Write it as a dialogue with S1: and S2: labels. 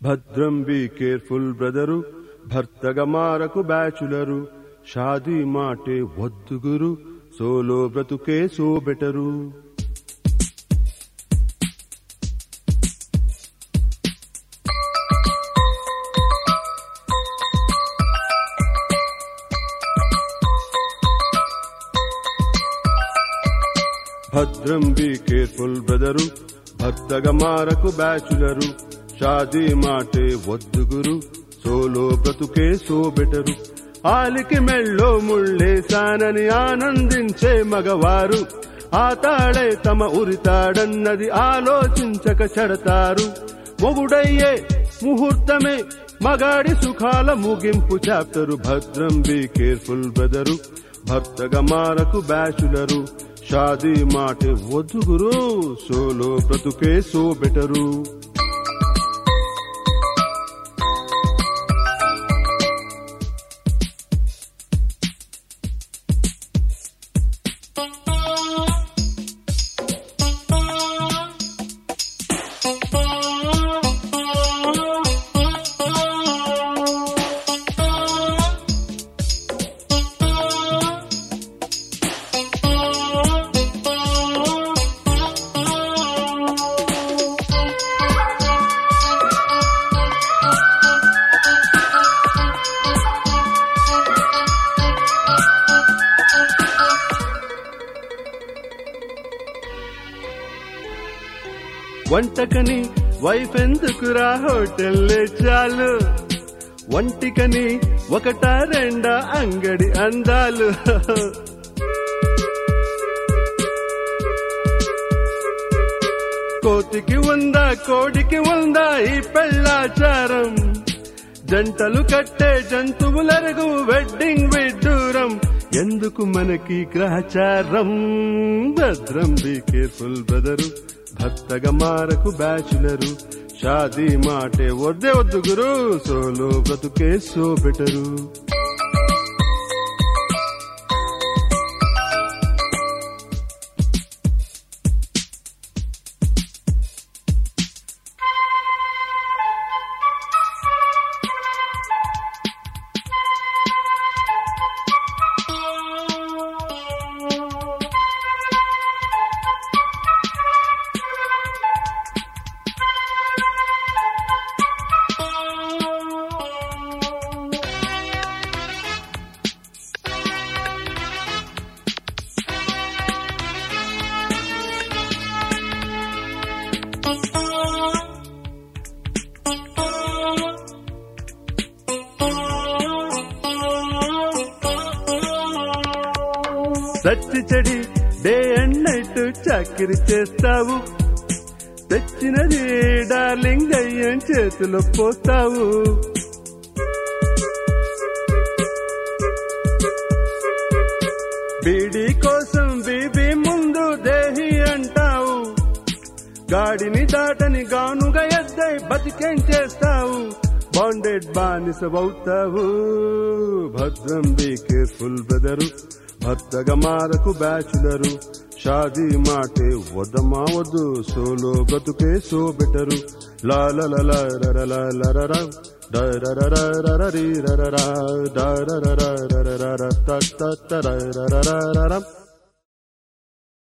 S1: భద్రం be careful brother భర్తగా మారకు బ్యాచులరు షాదీ మాటే వద్దు గురు సోలో బ్రతుకే సో బెటరు భద్రం బీ కేర్ఫుల్ బ్రదరు భర్తగా మారకు బ్యాచులరు షాదీ మాటే వద్దు గురు సోలో బ్రతుకే సో బెటరు ఆలికి మెళ్ళో ముళ్ళేశానని ఆనందించే మగవారు ఆ తాడే తమ ఉరితాడన్నది ఆలోచించక చెడతారు మొగుడయ్యే ముహూర్తమే మగాడి సుఖాల ముగింపు చాప్టరు భద్రం బీ కేర్ఫుల్ బ్రదరు భర్తగా మారకు బ్యాచులరు షాదీ మాట వద్దు గురు సోలో బ్రతుకే సో బెటరు వంటకని వైఫ్ ఎందుకురా హోటల్లే చాలు వంటికని ఒకట రెండా అంగడి అందాలు కోతికి ఉందా కోడికి ఉందా ఈ పెళ్ళాచారం జంటలు కట్టే జంతువులరుగు వెడ్డింగ్ విడ్డూరం ఎందుకు మనకి గ్రహచారం భద్రం బీ కేర్ఫుల్ బ్రదరు భర్తగా మారకు బ్యాచులరు షాదీ మాటే వద్దే వద్దు గురు సోలో బ్రతుకే సో బెటరు సచ్చి చెడి డే అండ్ నైట్ చాకిరి చేస్తావు తెచ్చినది డార్లింగ్ అయ్యం చేతిలో పోస్తావు బీడీ కోసం బీబీ ముందు దేహి అంటావు గాడిని దాటని గానుగా ఎద్దై బతికేం చేస్తావు బాండెడ్ బానిసవవుతావు భద్రం బీ కేర్ఫుల్ బ్రదరు భర్తగా మారకు బ్యాచులరు షాదీ మాటే వద్దమా వద్దు సోలో బ్రతుకే సో బెటరు లాలలలరరలరరర డరరరరరరీ రరరా డరరరరరర తత్తరరరరరం